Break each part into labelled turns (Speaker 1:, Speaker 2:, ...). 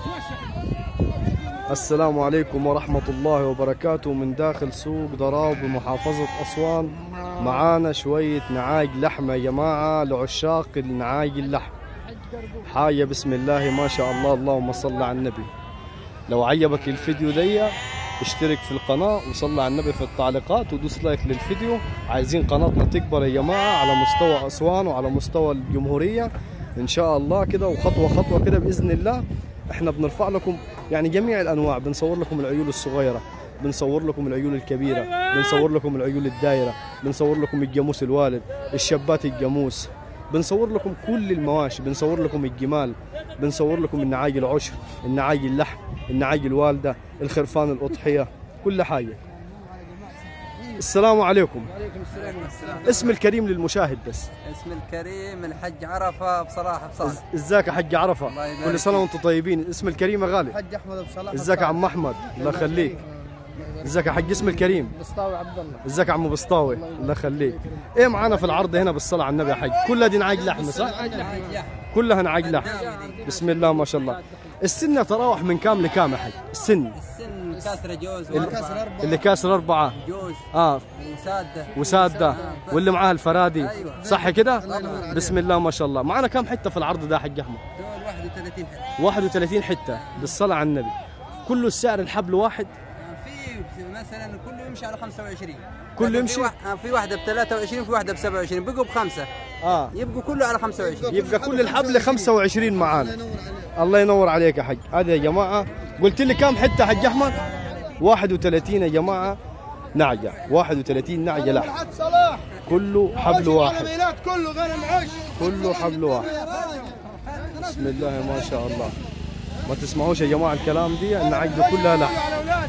Speaker 1: السلام عليكم ورحمة الله وبركاته من داخل سوق ضراب بمحافظة أسوان معانا شوية نعاج لحمة يا جماعة لعشاق النعاج اللحم حاجة بسم الله ما شاء الله اللهم صل على النبي لو عجبك الفيديو دي اشترك في القناة وصلي على النبي في التعليقات ودوس لايك للفيديو عايزين قناتنا تكبر يا جماعة على مستوى أسوان وعلى مستوى الجمهورية إن شاء الله كده وخطوة خطوة كده بإذن الله احنا بنرفع لكم يعني جميع الأنواع بنصور لكم العيول الصغيرة بنصور لكم العيول الكبيرة بنصور لكم العيول الدايرة بنصور لكم الجاموس الوالد الشبات الجاموس بنصور لكم كل المواشي بنصور لكم الجمال بنصور لكم النعاج العشر النعاج اللحم النعاج الوالدة الخرفان الأضحية كل حاجة السلام عليكم
Speaker 2: وعليكم السلام
Speaker 1: اسم الكريم للمشاهد بس
Speaker 2: اسم الكريم الحج عرفه بصراحه بصالح
Speaker 1: إز- ازيك يا حاج عرفة
Speaker 2: الله يبارك
Speaker 1: كل سنة
Speaker 2: فيك.
Speaker 1: وانتم طيبين اسم الكريم يا غالي
Speaker 3: حج احمد ابو صلاح
Speaker 1: ازيك يا عم احمد الله يخليك ازيك يا حاج اسم الكريم
Speaker 3: بسطاوي عبد الله
Speaker 1: ازيك يا عم بسطاوي الله يخليك ايه معانا في العرض هنا بالصلاه على النبي يا حاج كلها دي نعاج لحم صح كلها نعاج لحم بسم الله ما شاء الله السن يتراوح من كام لكام يا حاج السن
Speaker 2: السن كاسره جوز
Speaker 1: اللي,
Speaker 2: واربعه
Speaker 1: اللي كاسر أربعة
Speaker 2: جوز
Speaker 1: اه
Speaker 2: وساده
Speaker 1: وسادة واللي معاه الفرادي
Speaker 2: أيوة.
Speaker 1: صح كده بسم الله ما شاء الله معانا كام حتة في العرض ده يا حاج أحمد
Speaker 2: دول 31 حته
Speaker 1: 31 حتة بالصلاة على النبي كله السعر الحبل واحد
Speaker 2: في مثلا كله يمشي على 25
Speaker 1: كله
Speaker 2: لكن
Speaker 1: يمشي؟
Speaker 2: في, واحد في واحده ب 23 في واحده ب 27 بقوا بخمسه
Speaker 1: اه
Speaker 2: يبقوا كله على 25
Speaker 1: يبقى كل الحبل 25 معانا الله ينور عليك يا حاج هذا يا جماعة قلت لي كم حتة يا حاج أحمد 31 يا جماعة نعجة 31 نعجة لحم
Speaker 3: حج صلاح
Speaker 1: كله حبل واحد
Speaker 3: ميلاد كله غنم عش
Speaker 1: كله حبل واحد بسم الله ما شاء الله ما تسمعوش يا جماعة الكلام دي النعج دي كلها لحم
Speaker 3: على اولادي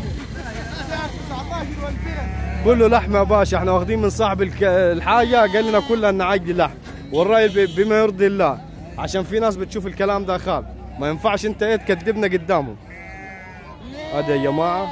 Speaker 3: 19 والفيلم
Speaker 1: كله لحم يا باشا احنا واخدين من صاحب الك- الحاجة قال لنا كلها النعاج دي لحم والرأي ب- بما يرضي الله عشان في ناس بتشوف الكلام ده خال ما ينفعش انت ايه تكذبنا قدامهم هذا يا جماعة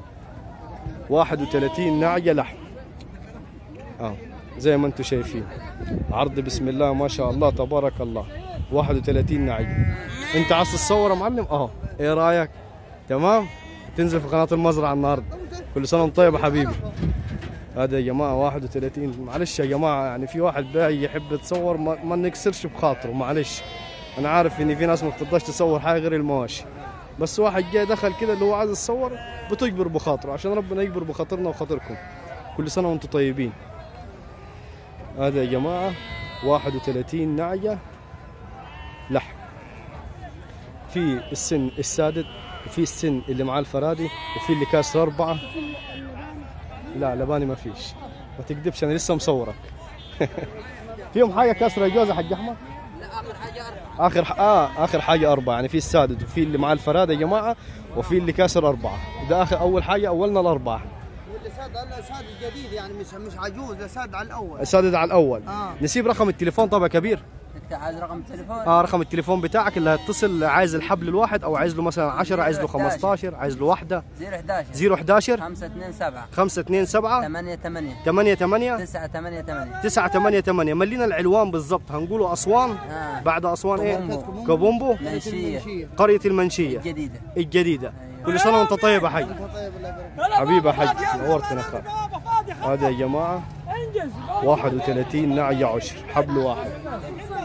Speaker 1: 31 نعجة لحم اه زي ما انتم شايفين عرض بسم الله ما شاء الله تبارك الله 31 نعجة انت عايز تصور يا معلم اه ايه رايك تمام تنزل في قناة المزرعة النهارده كل سنة وانت طيب يا حبيبي هذا يا جماعة 31 معلش يا جماعة يعني في واحد باقي يحب يتصور ما, ما نكسرش بخاطره معلش أنا عارف إن في ناس ما بتقدرش تصور حاجة غير المواشي بس واحد جاي دخل كده اللي هو عايز يتصور بتجبر بخاطره عشان ربنا يجبر بخاطرنا وخاطركم كل سنة وانتم طيبين هذا يا جماعة 31 نعجة لحم في السن السادد وفي السن اللي معاه الفرادي وفي اللي كاسر أربعة لا لباني ما فيش ما تكذبش انا لسه مصورك فيهم حاجه كسره جوز يا حاج احمد
Speaker 2: لا اخر حاجه اربعه
Speaker 1: اخر ح... اه اخر حاجه اربعه يعني في السادد وفي اللي مع الفراد يا جماعه وفي اللي كاسر اربعه ده اخر اول حاجه اولنا الاربعه
Speaker 3: واللي ساد انا ساد جديد يعني مش مش عجوز ده ساد على الاول
Speaker 1: السادد على الاول
Speaker 3: آه.
Speaker 1: نسيب رقم التليفون طبعا كبير
Speaker 2: انت عايز رقم التليفون
Speaker 1: اه رقم التليفون بتاعك اللي هتصل عايز الحبل الواحد او عايز له مثلا 10 عايز له 15 عايز له واحده
Speaker 2: 011
Speaker 1: 011
Speaker 2: 527
Speaker 1: 527
Speaker 2: 8 8
Speaker 1: 88
Speaker 2: 9 8 8
Speaker 1: 9 8 8 ملينا العنوان بالضبط هنقوله اسوان
Speaker 2: آه.
Speaker 1: بعد اسوان ايه
Speaker 2: كوبومبو.
Speaker 1: كوبومبو
Speaker 2: منشيه
Speaker 1: قريه المنشيه
Speaker 2: جديده
Speaker 1: الجديده كل سنه وانت طيب يا حي
Speaker 3: طيب الله يبارك
Speaker 1: حبيبي يا حي نورتنا خير هذا يا جماعه 31 نعجة عشر حبل واحد